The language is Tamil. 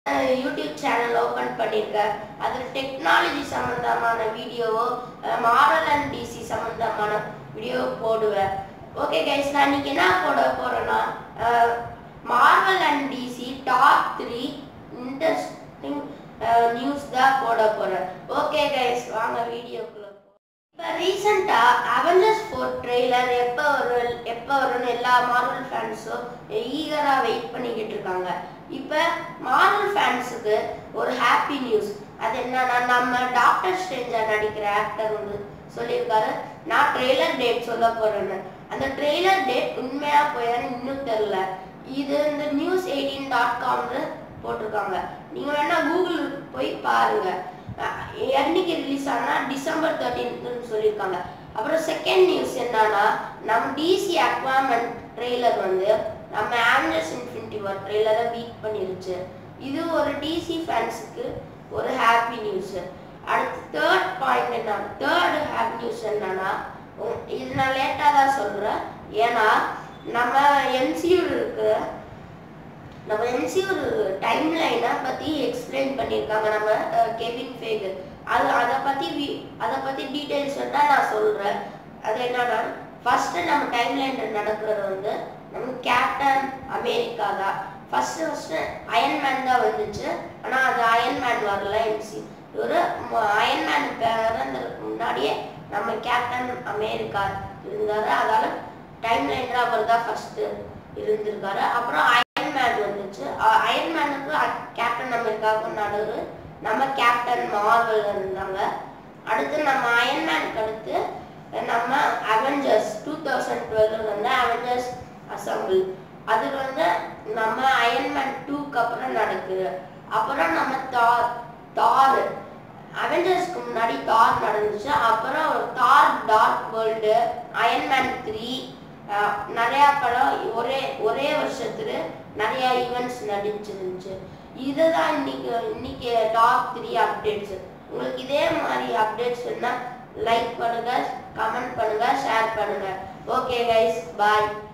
யூடியூப் சேனல் ஓப்பன் பண்ணியிருக்கேன் அதில் டெக்னாலஜி சம்மந்தமான வீடியோவோ மாரல் அண்ட் டிசி சம்மந்தமான வீடியோ போடுவேன் ஓகே கைஸ் நான் இன்னைக்கு என்ன போட போகிறேன்னா Marvel and DC top three interesting news தான் போட போகிறேன் ஓகே கைஸ் வாங்க வீடியோக்குள்ள இப்போ ரீசெண்டாக அவெஞ்சர்ஸ் ஃபோர் ட்ரெய்லர் எப்போ வரும் எப்போ வரும்னு எல்லா மார்வல் ஃபேன்ஸும் ஈகராக வெயிட் பண்ணிக்கிட்டு இருக்காங்க இப்போ மார்வல் ஃபேன்ஸுக்கு ஒரு ஹாப்பி நியூஸ் அது என்னன்னா நம்ம டாக்டர் ஸ்ட்ரேஞ்சர் நடிக்கிற ஆக்டர் வந்து சொல்லியிருக்காரு நான் ட்ரெய்லர் டேட் சொல்ல போறேன்னு அந்த ட்ரெய்லர் டேட் உண்மையா போயான்னு இன்னும் தெரில இது இந்த நியூஸ் எயிட்டீன் டாட் காம்னு போட்டிருக்காங்க நீங்க வேணா கூகுள் போய் பாருங்க அஹ் என்னைக்கு ரிலீஸ் ஆனா டிசம்பர் தேர்ட்டீன்த்னு சொல்லியிருக்காங்க அப்புறம் செகண்ட் நியூஸ் என்னன்னா நம்ம டிசி அக்வாமன் ட்ரெய்லர் வந்து நம்ம ஆம்னஸ் இன்ஃபினிட்டி வார் ட்ரெய்லரை வீக் பண்ணிருச்சு இது ஒரு டிசி ஃபேன்ஸுக்கு ஒரு ஹாப்பி நியூஸ் அடுத்து தேர்ட் பாயிண்ட் என்ன தேர்ட் ஹாப்பி நியூஸ் என்னன்னா உம், இது நான் லேட்டாக தான் சொல்கிறேன் ஏன்னா நம்ம எம்சியூ இருக்கு நம்ம எம்சியூ டைம் லைனை பற்றி எக்ஸ்பிளைன் பண்ணியிருக்காங்க நம்ம அஹ், கெவின் ஃபேகு அது அதை பற்றி வி அதை பற்றி டீட்டெயில்ஸ் வேணால் நான் சொல்கிறேன் அது என்னன்னா ஃபஸ்ட்டு நம்ம டைம் லைனில் நடக்கிறது வந்து நம்ம கேப்டன் அமெரிக்கா தான் ஃபஸ்ட்டு ஃபஸ்ட்டு அயன்மேன் தான் வந்துச்சு ஆனால் அது அயன்மேன் வரல எம்சி ஒரு அயன்மேன் பிறந்ததுக்கு முன்னாடியே நம்ம கேப்டன் அமெரிக்கா இருந்தார் அதால டைம் லைனில் அவர் தான் ஃபஸ்ட்டு இருந்திருக்காரு அப்புறம் அயன்மேன் வந்துச்சு அ- அயன்மேனுக்கு அ- கேப்டன் அமெரிக்காவுக்கும் நடுவு நம்ம கேப்டன் மார்வல் இருந்தாங்க அடுத்து நம்ம அயன்மேனுக்கு அடுத்து நம்ம அவெஞ்சர்ஸ் டூ தௌசண்ட் டுவெல் வந்து அவெஞ்சர்ஸ் அசம்பிள் அது வந்து நம்ம அயன்மேன் டூக்கு அப்புறம் நடக்குது அப்புறம் நம்ம தார் தார் அவெஞ்சர்ஸ்க்கு முன்னாடி தார் நடந்துச்சு அப்புறம் தார் டார்க் வேர்ல்டு அயன்மேன் த்ரீ நிறையா படம் ஒரே ஒரே வருஷத்துல நிறைய ஈவெண்ட்ஸ் நடிச்சிருந்துச்சு இதுதான் இன்னைக்கு இன்னைக்கு டாப் த்ரீ அப்டேட்ஸ் உங்களுக்கு இதே மாதிரி அப்டேட்ஸ் வேணா லைக் பண்ணுங்க கமெண்ட் பண்ணுங்க ஷேர் பண்ணுங்க ஓகே கைஸ் பாய்